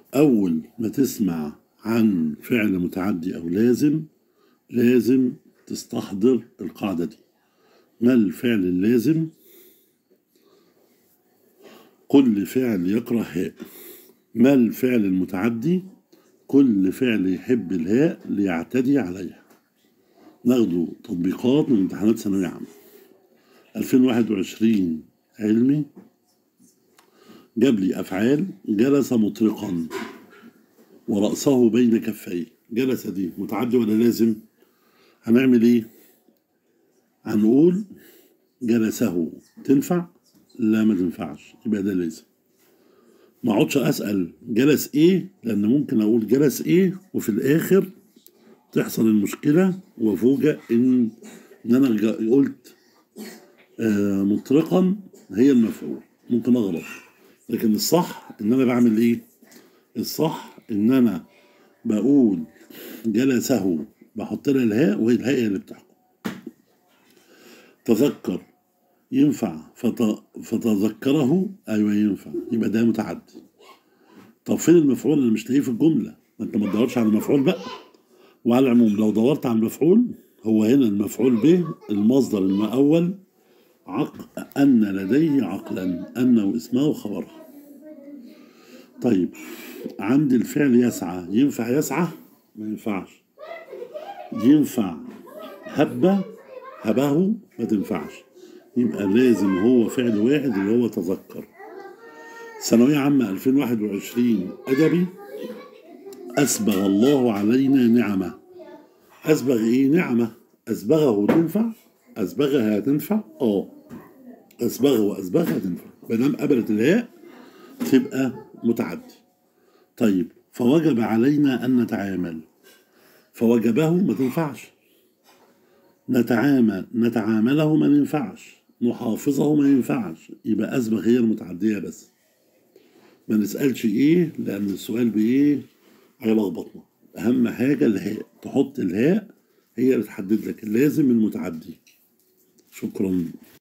أول ما تسمع عن فعل متعدي أو لازم لازم تستحضر القاعدة دي ما الفعل اللازم كل فعل يكره هاء ما الفعل المتعدي كل فعل يحب الهاء ليعتدي عليها ناخده تطبيقات من امتحانات ثانوية عامة 2021 علمي جاب لي أفعال جلس مطرقا ورأسه بين كفيه جلس دي متعدي ولا لازم هنعمل ايه هنقول جلسه تنفع لا ما تنفعش يبقى ده لازم ما اقعدش اسال جلس ايه لان ممكن اقول جلس ايه وفي الاخر تحصل المشكله وافوجئ ان ان انا جا- قلت آه مطرقا هي المفعول ممكن اغلط لكن الصح ان انا بعمل ايه الصح ان انا بقول جلسه بحط لها الهاء وهي الهاء هي اللي بتحكم تذكر ينفع فت... فتذكره ايوه ينفع يبقى ده متعدي طب فين المفعول اللي مش لاقيه في الجمله ما انت ما تدورش على المفعول بقى وعلى العموم لو دورت على المفعول هو هنا المفعول به المصدر المؤول عق... ان لديه عقلا ان واسمه خبرها طيب عند الفعل يسعى ينفع يسعى ما ينفعش ينفع هب هبه ما تنفعش يبقى لازم هو فعل واحد اللي هو تذكر ثانوية عامة 2021 أدبي أسبغ الله علينا نعمة أسبغ إيه نعمة أسبغه تنفع أسبغها تنفع آه أسبغه وأسبغها تنفع ما دام قبلت الهاء تبقى متعدي طيب فوجب علينا أن نتعامل فوجبه ما تنفعش نتعامل نتعامله ما ينفعش نحافظه ما ينفعش يبقى أسبغ هي المتعدية بس ما نسألش إيه لأن السؤال بإيه هيلخبطنا أهم حاجة الهاء تحط الهاء هي اللي تحدد لك اللازم المتعدي شكرا